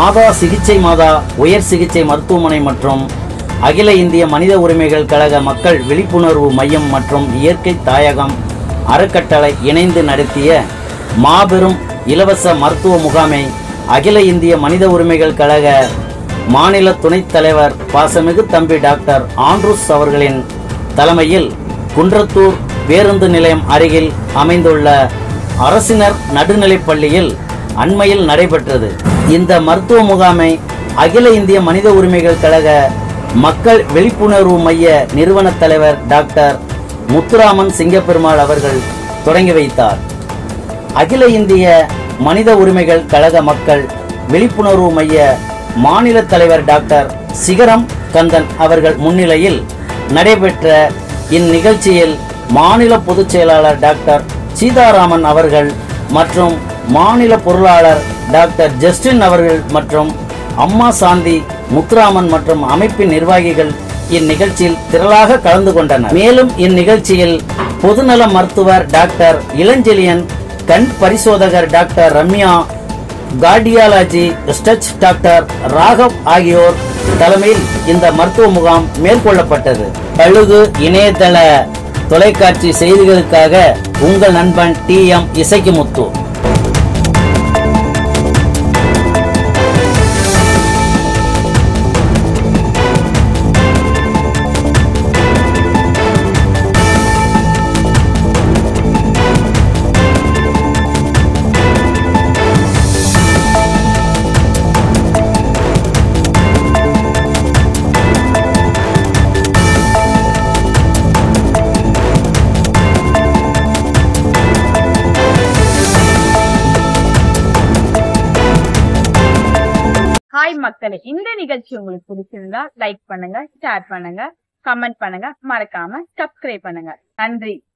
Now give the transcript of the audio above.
மாதா சிகிச்சை மாதா உயர் சிகிச்சை மருத்துவமனை மற்றும் அகில இந்திய மனித உரிமைகள் கழக மக்கள் விழிப்புணர்வு மையம் மற்றும் இயற்கை தாயகம் அறக்கட்டளை இணைந்து நடத்திய மாபெரும் இலவச மருத்துவ முகாமை அகில இந்திய மனித உரிமைகள் கழக மாநில துணைத் தலைவர் பாசமிகு தம்பி டாக்டர் ஆண்ட்ரூஸ் அவர்களின் தலைமையில் குன்றத்தூர் பேருந்து நிலையம் அருகில் அமைந்துள்ள அரசினர் நடுநிலைப் பள்ளியில் அண்மையில் நடைபெற்றது இந்த மருத்துவ முகாமை அகில இந்திய மனித உரிமைகள் கழக மக்கள் விழிப்புணர்வு மைய நிறுவன தலைவர் டாக்டர் முத்துராமன் சிங்கப்பெருமாள் அவர்கள் தொடங்கி வைத்தார் அகில இந்திய மனித உரிமைகள் கழக மக்கள் விழிப்புணர்வு மைய மாநில தலைவர் டாக்டர் சிகரம் கந்தன் அவர்கள் முன்னிலையில் நடைபெற்ற இந்நிகழ்ச்சியில் மாநில பொதுச் செயலாளர் டாக்டர் சீதாராமன் அவர்கள் மற்றும் மாநில பொருளாளர் டாக்டர் ஜஸ்டின் அவர்கள் மற்றும் அம்மா சாந்தி முத்துராமன் மற்றும் அமைப்பின் நிர்வாகிகள் இந்நிகழ்ச்சியில் திரளாக கலந்து கொண்டனர் மேலும் இந்நிகழ்ச்சியில் பொதுநல மருத்துவர் டாக்டர் இளஞ்செழியன் கண் பரிசோதகர் டாக்டர் ரம்யா கார்டியாலஜி ஸ்டச் டாக்டர் ராகவ் ஆகியோர் தலைமையில் இந்த மருத்துவ முகாம் மேற்கொள்ளப்பட்டது கழுகு இணையதள தொலைக்காட்சி செய்திகளுக்காக உங்கள் நண்பன் டி எம் இசைக்குமுத்து ஹாய் மக்களே இந்த நிகழ்ச்சி உங்களுக்கு பிடிச்சிருந்தா லைக் பண்ணுங்க ஷேர் பண்ணுங்க கமெண்ட் பண்ணுங்க மறக்காம சப்ஸ்கிரைப் பண்ணுங்க நன்றி